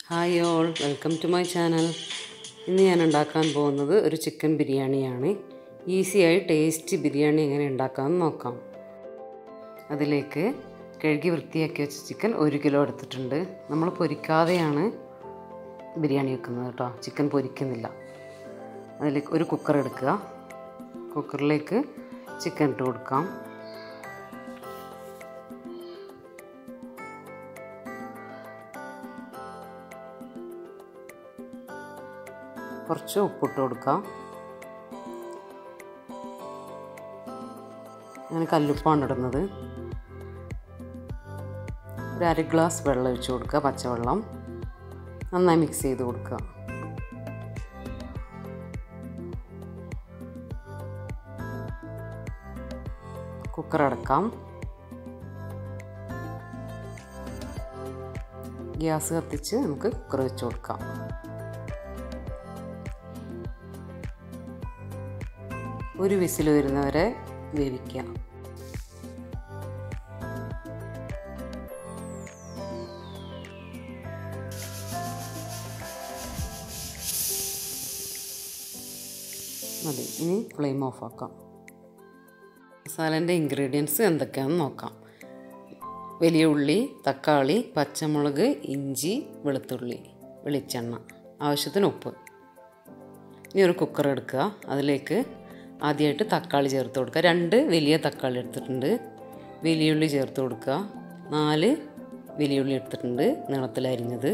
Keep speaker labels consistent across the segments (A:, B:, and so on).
A: hi all welcome to my channel ഇന്ന് ഞാൻ ഉണ്ടാക്കാൻ പോകുന്നത് ഒരു ചിക്കൻ ബിരിയാണിയാണ് ഈസിയായി ടേസ്റ്റി ബിരിയാണി എങ്ങനെ ഉണ്ടാക്കാമെന്ന് നോക്കാം അതിലേക്ക് കഴുകി വൃത്തിയാക്കി വെച്ച ചിക്കൻ ഒരു കിലോ എടുത്തിട്ടുണ്ട് നമ്മൾ പൊരിക്കാതെയാണ് ബിരിയാണി വെക്കുന്നത് കേട്ടോ ചിക്കൻ പൊരിക്കുന്നില്ല അതിലേക്ക് ഒരു കുക്കർ എടുക്കുക കുക്കറിലേക്ക് ചിക്കൻ ഇട്ട് കൊടുക്കാം കുറച്ച് ഉപ്പിട്ട് കൊടുക്കാം ഞാൻ കല്ലുപ്പാണ് ഇടുന്നത് ഒരു അര ഗ്ലാസ് വെള്ളം ഒഴിച്ച് കൊടുക്കുക പച്ചവെള്ളം നന്നായി മിക്സ് ചെയ്ത് കൊടുക്കുക കുക്കർ അടക്കാം ഗ്യാസ് കത്തിച്ച് നമുക്ക് കുക്കർ വെച്ച് കൊടുക്കാം ഒരു വിസിൽ വരുന്നവരെ വേവിക്കുക മതി ഇനി ഫ്ലെയിം ഓഫ് ആക്കാം മസാലേൻ്റെ ഇൻഗ്രീഡിയൻസ് എന്തൊക്കെയാണെന്ന് നോക്കാം വലിയ ഉള്ളി തക്കാളി പച്ചമുളക് ഇഞ്ചി വെളുത്തുള്ളി വെളിച്ചെണ്ണ ആവശ്യത്തിന് ഉപ്പ് ഇനി ഒരു കുക്കർ എടുക്കുക അതിലേക്ക് ആദ്യമായിട്ട് തക്കാളി ചേർത്ത് കൊടുക്കുക രണ്ട് വലിയ തക്കാളി എടുത്തിട്ടുണ്ട് വലിയുള്ളി ചേർത്ത് കൊടുക്കുക നാല് വലിയുള്ളി എടുത്തിട്ടുണ്ട് നീളത്തിൽ അരിഞ്ഞത്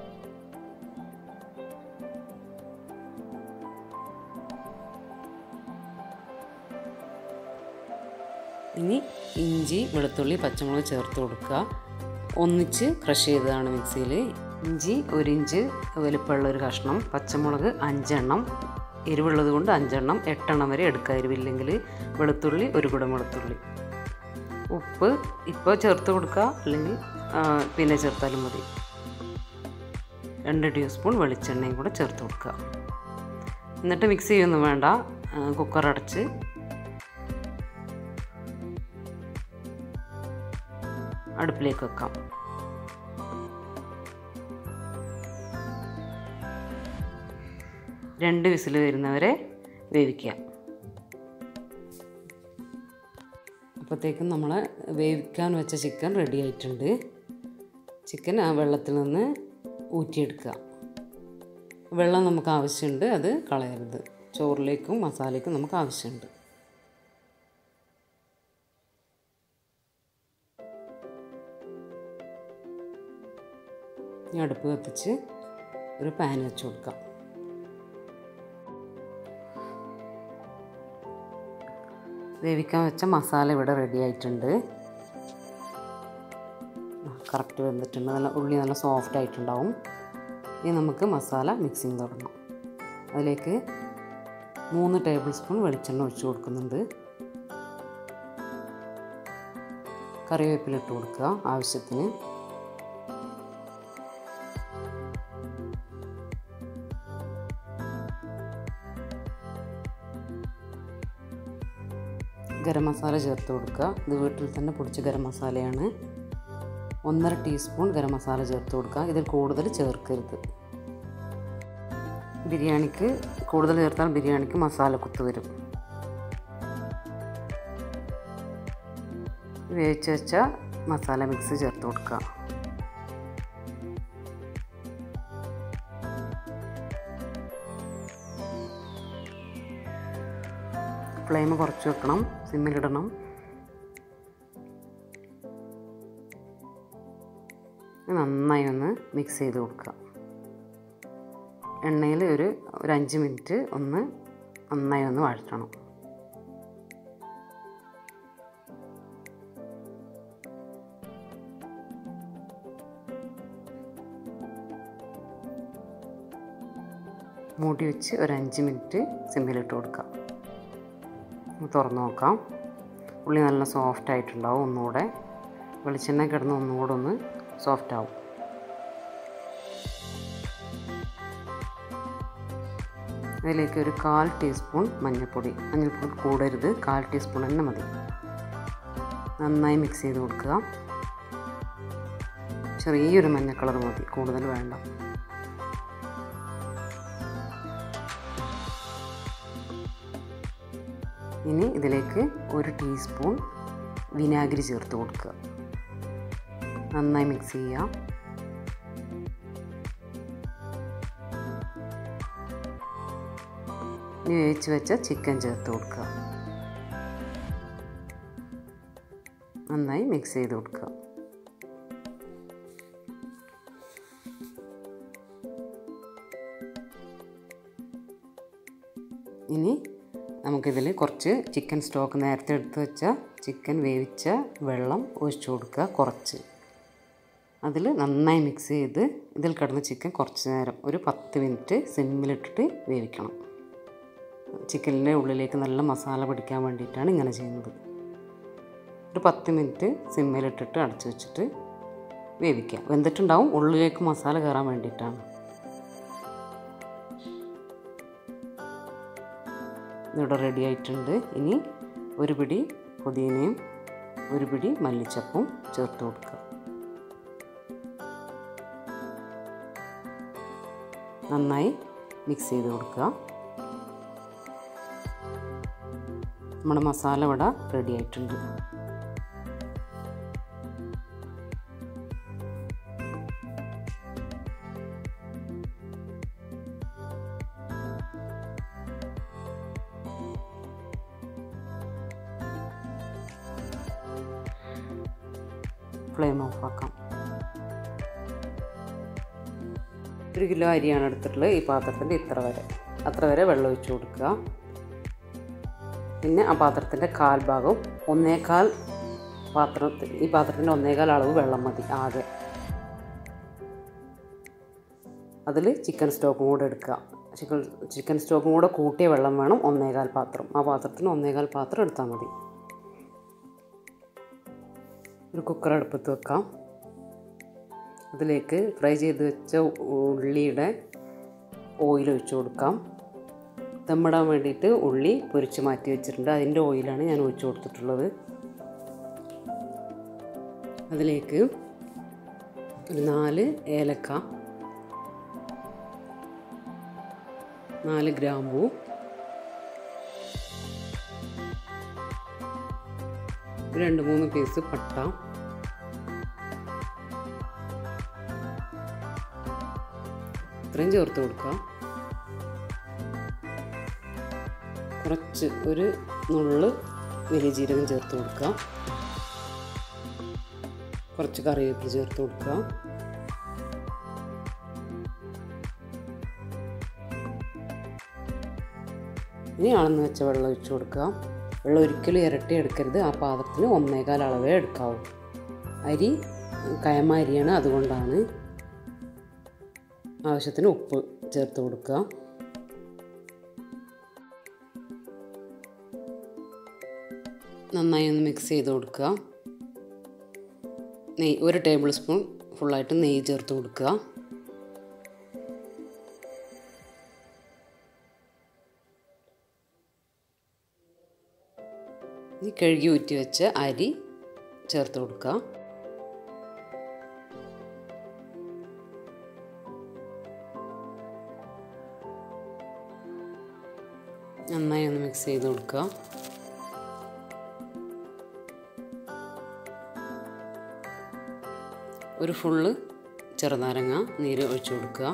A: ഇനി ഇഞ്ചി വെളുത്തുള്ളി പച്ചമുളക് ചേർത്ത് കൊടുക്കുക ഒന്നിച്ച് ക്രഷ് ചെയ്തതാണ് മിക്സിയിൽ ഇഞ്ചി ഒരു ഇഞ്ച് വലുപ്പമുള്ള ഒരു കഷ്ണം പച്ചമുളക് അഞ്ചെണ്ണം എരിവുള്ളത് കൊണ്ട് അഞ്ചെണ്ണം എട്ടെണ്ണം വരെ എടുക്കുക എരിവില്ലെങ്കിൽ വെളുത്തുള്ളി ഒരു കുടം വെളുത്തുള്ളി ഉപ്പ് ഇപ്പോൾ ചേർത്ത് കൊടുക്കുക അല്ലെങ്കിൽ പിന്നെ ചേർത്താലും മതി രണ്ട് ടീസ്പൂൺ വെളിച്ചെണ്ണയും കൂടെ ചേർത്ത് കൊടുക്കുക എന്നിട്ട് മിക്സ് ചെയ്യൊന്നും വേണ്ട കുക്കർ അടച്ച് അടുപ്പിലേക്ക് വെക്കാം രണ്ട് വിസിൽ വരുന്നവരെ വേവിക്കുക അപ്പോഴത്തേക്കും നമ്മൾ വേവിക്കാൻ വെച്ച ചിക്കൻ റെഡി ആയിട്ടുണ്ട് ചിക്കൻ ആ വെള്ളത്തിൽ നിന്ന് ഊറ്റിയെടുക്കുക വെള്ളം നമുക്ക് ആവശ്യമുണ്ട് അത് കളയരുത് ചോറിലേക്കും മസാലയ്ക്കും നമുക്ക് ആവശ്യമുണ്ട് ഇനി അടുപ്പ് കത്തിച്ച് ഒരു പാൻ വെച്ച് കൊടുക്കാം വേവിക്കാൻ വെച്ച മസാല ഇവിടെ റെഡി ആയിട്ടുണ്ട് കറക്റ്റ് വെന്തിട്ടുണ്ട് നല്ല ഉള്ളി നല്ല സോഫ്റ്റ് ആയിട്ടുണ്ടാവും ഇനി നമുക്ക് മസാല മിക്സിങ് തുടങ്ങാം അതിലേക്ക് മൂന്ന് ടേബിൾ സ്പൂൺ വെളിച്ചെണ്ണ ഒഴിച്ച് കൊടുക്കുന്നുണ്ട് കറിവേപ്പില ഇട്ട് കൊടുക്കുക ആവശ്യത്തിന് ഗരം മസാല ചേർത്ത് കൊടുക്കുക ഇത് വീട്ടിൽ തന്നെ പൊടിച്ച ഗരം മസാലയാണ് ഒന്നര ടീസ്പൂൺ ഗരം മസാല ചേർത്ത് കൊടുക്കുക ഇതിൽ കൂടുതൽ ചേർക്കരുത് ബിരിയാണിക്ക് കൂടുതൽ ചേർത്താൽ ബിരിയാണിക്ക് മസാല കുത്തു വരും വേവിച്ച് വെച്ച മസാല മിക്സ് ചേർത്ത് കൊടുക്കുക ഫ്ലെയിം കുറച്ച് വെക്കണം സിമ്മിലിടണം നന്നായി ഒന്ന് മിക്സ് ചെയ്ത് കൊടുക്കുക എണ്ണയിൽ ഒരു ഒരു അഞ്ച് മിനിറ്റ് ഒന്ന് നന്നായി ഒന്ന് വഴറ്റണം മൂടി വെച്ച് ഒരു അഞ്ച് മിനിറ്റ് സിമ്മിലിട്ട് കൊടുക്കാം തുറന്ന് നോക്കാം ഉള്ളി നല്ല സോഫ്റ്റ് ആയിട്ടുണ്ടാവും ഒന്നുകൂടെ വെളിച്ചെണ്ണ കിടന്ന് ഒന്നുകൂടെ ഒന്ന് സോഫ്റ്റ് ആവും അതിലേക്ക് ഒരു കാൽ ടീസ്പൂൺ മഞ്ഞൾപ്പൊടി മഞ്ഞൾപ്പൊടി കൂടരുത് കാൽ ടീസ്പൂൺ തന്നെ മതി നന്നായി മിക്സ് ചെയ്ത് കൊടുക്കുക ചെറിയൊരു മഞ്ഞ കളർ മതി കൂടുതൽ വേണ്ട ഇനി ഇതിലേക്ക് ഒരു ടീസ്പൂൺ വിനാഗിരി ചേർത്ത് കൊടുക്കുക നന്നായി മിക്സ് ചെയ്യാം ഇനി വേവിച്ച് വെച്ച ചിക്കൻ ചേർത്ത് കൊടുക്കുക നന്നായി മിക്സ് ചെയ്ത് കൊടുക്കുക ഇനി നമുക്കിതിൽ കുറച്ച് ചിക്കൻ സ്റ്റോക്ക് നേരത്തെ എടുത്ത് വെച്ച ചിക്കൻ വേവിച്ച വെള്ളം ഒഴിച്ചു കൊടുക്കുക കുറച്ച് അതിൽ നന്നായി മിക്സ് ചെയ്ത് ഇതിൽ കിടന്ന ചിക്കൻ കുറച്ച് നേരം ഒരു പത്ത് മിനിറ്റ് സിമ്മിലിട്ടിട്ട് വേവിക്കണം ചിക്കനിൻ്റെ ഉള്ളിലേക്ക് നല്ല മസാല പിടിക്കാൻ വേണ്ടിയിട്ടാണ് ഇങ്ങനെ ചെയ്യുന്നത് ഒരു പത്ത് മിനിറ്റ് സിമ്മിലിട്ടിട്ട് അടച്ചു വെച്ചിട്ട് വേവിക്കുക വെന്തിട്ടുണ്ടാവും ഉള്ളിലേക്ക് മസാല കയറാൻ വേണ്ടിയിട്ടാണ് ഇവിടെ റെഡി ആയിട്ടുണ്ട് ഇനി ഒരു പിടി പുതിനയും ഒരു പിടി മല്ലിച്ചപ്പും ചേർത്ത് കൊടുക്കുക നന്നായി മിക്സ് ചെയ്ത് കൊടുക്കുക നമ്മുടെ മസാല ഇവിടെ റെഡി ആയിട്ടുണ്ട് ഫ്ലെയിം ഓഫ് ആക്കാം ഒരു കിലോ അരിയാണ് എടുത്തിട്ടുള്ളത് ഈ പാത്രത്തിൻ്റെ ഇത്ര വരെ അത്ര വരെ വെള്ളം ഒഴിച്ച് കൊടുക്കുക പിന്നെ ആ പാത്രത്തിൻ്റെ കാൽ ഭാഗവും ഒന്നേകാൽ പാത്രത്തിൽ ഈ പാത്രത്തിൻ്റെ ഒന്നേകാൽ അളവ് വെള്ളം മതി ആകെ അതിൽ ചിക്കൻ സ്റ്റോക്കും കൂടെ എടുക്കുക ചിക്കൻ ചിക്കൻ സ്റ്റോക്കും കൂടെ കൂട്ടിയ വെള്ളം വേണം ഒന്നേകാൽ പാത്രം ആ പാത്രത്തിന് ഒന്നേകാൽ പാത്രം എടുത്താൽ മതി ഒരു കുക്കർ അടുപ്പത്ത് വെക്കാം അതിലേക്ക് ഫ്രൈ ചെയ്ത് വെച്ച ഉള്ളിയുടെ ഓയിൽ ഒഴിച്ചു കൊടുക്കാം ദമ്മിടാൻ വേണ്ടിയിട്ട് ഉള്ളി പൊരിച്ച് മാറ്റി വെച്ചിട്ടുണ്ട് അതിൻ്റെ ഓയിലാണ് ഞാൻ ഒഴിച്ചു കൊടുത്തിട്ടുള്ളത് അതിലേക്ക് ഒരു നാല് ഏലക്ക നാല് ഗ്രാമ്പൂ രണ്ട് മൂന്ന് പീസ് പട്ട ഇത്രയും ചേർത്ത് കൊടുക്കുക കുറച്ച് ഒരു നുള്ള് വലിയ ജീരകം ചേർത്ത് കൊടുക്കുക കുറച്ച് കറിവേപ്പില ചേർത്ത് കൊടുക്കുക ഇനി അളന്ന് വെച്ച വെള്ളം ഒഴിച്ചു കൊടുക്കുക വെള്ളം ഒരിക്കലും ഇരട്ടി എടുക്കരുത് ആ പാത്രത്തിന് ഒന്നേകാൽ അളവേ എടുക്കാവൂ അരി കയമ അരിയാണ് അതുകൊണ്ടാണ് ആവശ്യത്തിന് ഉപ്പ് ചേർത്ത് കൊടുക്കുക നന്നായി ഒന്ന് മിക്സ് ചെയ്ത് കൊടുക്കുക നെയ്യ് ഒരു ടേബിൾ സ്പൂൺ ഫുള്ളായിട്ട് നെയ്യ് ചേർത്ത് കൊടുക്കുക ഈ കഴുകി ഊറ്റി വെച്ച അരി ചേർത്ത് കൊടുക്കുക നന്നായി ഒന്ന് മിക്സ് ചെയ്ത് കൊടുക്കുക ഒരു ഫുള്ള് ചെറുനാരങ്ങ നീര് ഒഴിച്ചു കൊടുക്കുക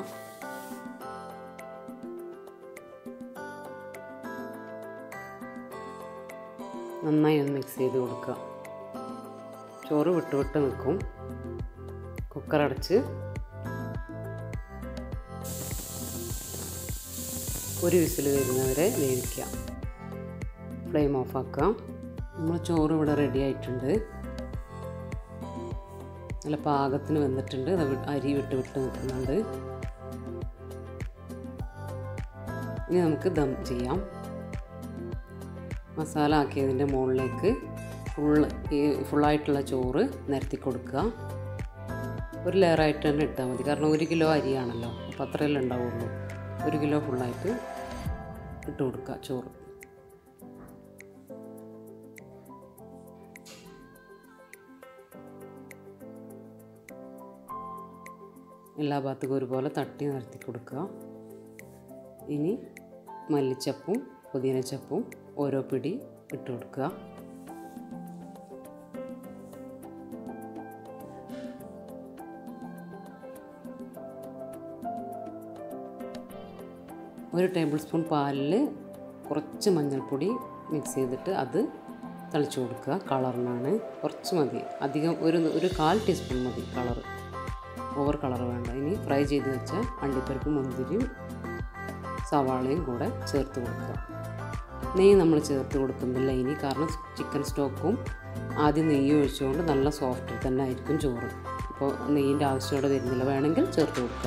A: നന്നായി ഒന്ന് മിക്സ് ചെയ്ത് കൊടുക്കുക ചോറ് വിട്ട് വിട്ട് നിൽക്കും കുക്കർ അടച്ച് ഒരു വിസിൽ വരുന്നവരെ വേവിക്കുക ഫ്ലെയിം ഓഫ് ആക്കുക നമ്മൾ ചോറ് ഇവിടെ റെഡി ആയിട്ടുണ്ട് നല്ല പാകത്തിന് വെന്തിട്ടുണ്ട് അത് അരി വിട്ട് വിട്ട് നിൽക്കുന്നുണ്ട് ഇനി നമുക്ക് ദം ചെയ്യാം മസാല ആക്കിയതിൻ്റെ മുകളിലേക്ക് ഫുള്ള് ഈ ഫുള്ളായിട്ടുള്ള ചോറ് നിരത്തി കൊടുക്കുക ഒരു ലെയറായിട്ട് തന്നെ ഇട്ടാൽ മതി കാരണം ഒരു കിലോ അരിയാണല്ലോ അപ്പോൾ അത്രയല്ലേ ഉണ്ടാവുള്ളൂ ഒരു കിലോ ഫുള്ളായിട്ട് ഇട്ട് കൊടുക്കുക ചോറ് എല്ലാ ഭാഗത്തേക്കും ഒരുപോലെ തട്ടി നിരത്തി കൊടുക്കുക ഇനി മല്ലിച്ചപ്പും പുതിനച്ചപ്പും ഓരോ പിടി ഇട്ട് കൊടുക്കുക ഒരു ടേബിൾ സ്പൂൺ പാലിൽ കുറച്ച് മഞ്ഞൾപ്പൊടി മിക്സ് ചെയ്തിട്ട് അത് തളിച്ചു കൊടുക്കുക കളറിനാണ് കുറച്ച് മതി അധികം ഒരു ഒരു കാൽ ടീസ്പൂൺ മതി കളർ ഓവർ കളർ വേണ്ട ഇനി ഫ്രൈ ചെയ്ത് വെച്ച അണ്ടിപ്പരിപ്പ് മുന്തിരിയും സവാളയും കൂടെ ചേർത്ത് കൊടുക്കുക നെയ്യ് നമ്മൾ ചേർത്ത് കൊടുക്കുന്നില്ല ഇനി കാരണം ചിക്കൻ സ്റ്റോക്കും ആദ്യം നെയ്യ് ഒഴിച്ചുകൊണ്ട് നല്ല സോഫ്റ്റിൽ തന്നെ ആയിരിക്കും ചോറ് അപ്പോൾ നെയ്യിൻ്റെ ആവശ്യമോടെ വരുന്നില്ല വേണമെങ്കിൽ ചേർത്ത് കൊടുക്കുക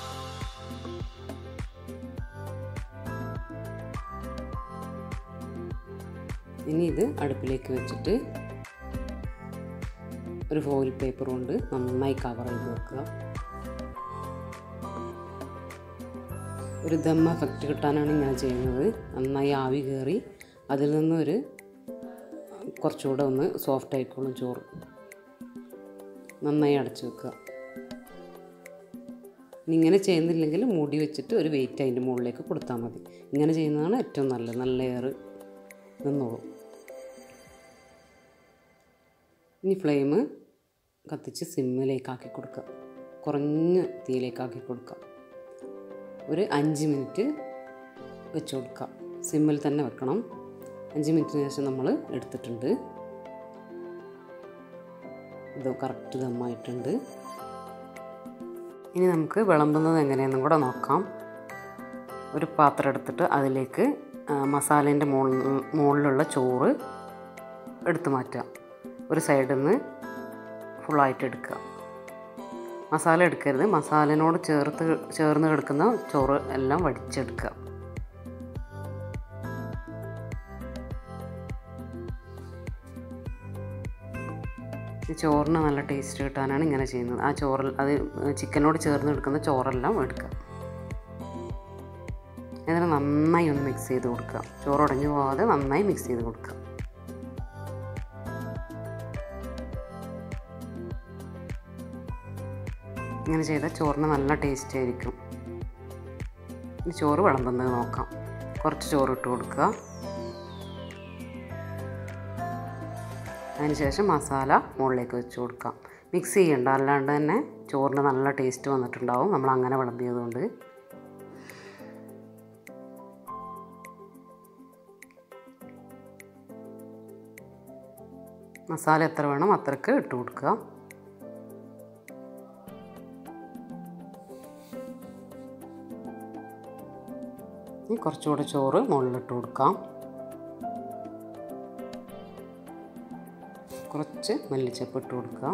A: ഇനി ഇത് അടുപ്പിലേക്ക് വെച്ചിട്ട് ഒരു ഫോയിൽ പേപ്പർ കൊണ്ട് നന്നായി കവർ ചെയ്ത് വെക്കുക ഒരു ദം എഫക്റ്റ് കിട്ടാനാണ് ഇങ്ങനെ ചെയ്യുന്നത് നന്നായി ആവി കയറി അതിൽ നിന്നൊരു കുറച്ചുകൂടെ ഒന്ന് സോഫ്റ്റ് ആയിക്കോളും ചോറ് നന്നായി അടച്ചു വെക്കുക ഇനി ഇങ്ങനെ ചെയ്യുന്നില്ലെങ്കിൽ മൂടി വെച്ചിട്ട് ഒരു വെയിറ്റ് അതിൻ്റെ മുകളിലേക്ക് കൊടുത്താൽ മതി ഇങ്ങനെ ചെയ്യുന്നതാണ് ഏറ്റവും നല്ലത് നല്ല എയർ നിന്നോളൂ ഇനി ഫ്ലെയിം കത്തിച്ച് സിമ്മിലേക്കാക്കി കൊടുക്കുക കുറഞ്ഞ തീയിലേക്കാക്കി കൊടുക്കുക ഒരു അഞ്ച് മിനിറ്റ് വെച്ച് കൊടുക്കുക സിമ്മിൽ തന്നെ വെക്കണം അഞ്ച് മിനിറ്റിന് ശേഷം നമ്മൾ എടുത്തിട്ടുണ്ട് ഇത് കറക്റ്റ് ദമ്മായിട്ടുണ്ട് ഇനി നമുക്ക് വിളമ്പുന്നത് എങ്ങനെയെന്നും കൂടെ നോക്കാം ഒരു പാത്രം എടുത്തിട്ട് അതിലേക്ക് മസാലേൻ്റെ മുകളിൽ മുകളിലുള്ള ചോറ് എടുത്തു മാറ്റുക ഒരു സൈഡിൽ നിന്ന് ഫുള്ളായിട്ട് എടുക്കുക മസാല എടുക്കരുത് മസാലനോട് ചേർത്ത് ചേർന്ന് കിടക്കുന്ന ചോറ് എല്ലാം വടിച്ചെടുക്കുക ചോറിന് നല്ല ടേസ്റ്റ് കിട്ടാനാണ് ഇങ്ങനെ ചെയ്യുന്നത് ആ ചോറിൽ അത് ചിക്കനോട് ചേർന്ന് എടുക്കുന്ന ചോറെല്ലാം എടുക്കുക എന്നിട്ട് നന്നായി ഒന്ന് മിക്സ് ചെയ്ത് കൊടുക്കുക ചോറ് ഉടഞ്ഞു പോകാതെ നന്നായി മിക്സ് ചെയ്ത് കൊടുക്കുക ഇങ്ങനെ ചെയ്താൽ ചോറിന് നല്ല ടേസ്റ്റ് ആയിരിക്കും ഈ ചോറ് വിളമ്പുന്നത് നോക്കാം കുറച്ച് ചോറ് ഇട്ട് കൊടുക്കുക അതിനുശേഷം മസാല മുകളിലേക്ക് വെച്ച് കൊടുക്കാം മിക്സ് ചെയ്യണ്ട അല്ലാണ്ട് തന്നെ ചോറിന് നല്ല ടേസ്റ്റ് വന്നിട്ടുണ്ടാവും നമ്മൾ അങ്ങനെ വിളമ്പിയതുകൊണ്ട് മസാല എത്ര വേണം അത്രക്ക് ഇട്ട് കൊടുക്കുക ഇനി കുറച്ചുകൂടെ ചോറ് മുകളിലിട്ട് കൊടുക്കാം കുറച്ച് മല്ലിച്ചപ്പ് ഇട്ട് കൊടുക്കുക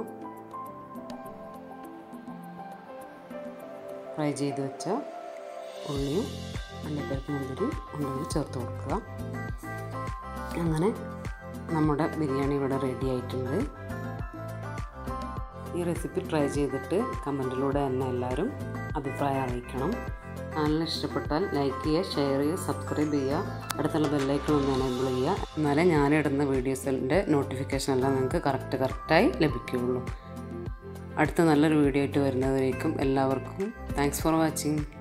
A: ഫ്രൈ ചെയ്ത് വെച്ച ഉള്ളിയും അണ്ടിപ്പരിപ്പ് മുന്തിരിയും ഉണ്ടെങ്കിൽ ചേർത്ത് കൊടുക്കുക അങ്ങനെ നമ്മുടെ ബിരിയാണി ഇവിടെ റെഡി ആയിട്ടുണ്ട് ഈ റെസിപ്പി ട്രൈ ചെയ്തിട്ട് കമൻറ്റിലൂടെ തന്നെ എല്ലാവരും അഭിപ്രായം അറിയിക്കണം ചാനൽ ഇഷ്ടപ്പെട്ടാൽ ലൈക്ക് ചെയ്യുക ഷെയർ ചെയ്യുക സബ്സ്ക്രൈബ് ചെയ്യുക അടുത്തുള്ള ബെല്ലൈക്കൺ ഒന്ന് എനേബിൾ ചെയ്യുക എന്നാലേ ഞാനിടുന്ന വീഡിയോസിൻ്റെ നോട്ടിഫിക്കേഷൻ എല്ലാം നിങ്ങൾക്ക് കറക്റ്റ് കറക്റ്റായി ലഭിക്കുകയുള്ളൂ അടുത്ത നല്ലൊരു വീഡിയോ ആയിട്ട് വരുന്നവരേക്കും എല്ലാവർക്കും താങ്ക്സ് ഫോർ വാച്ചിങ്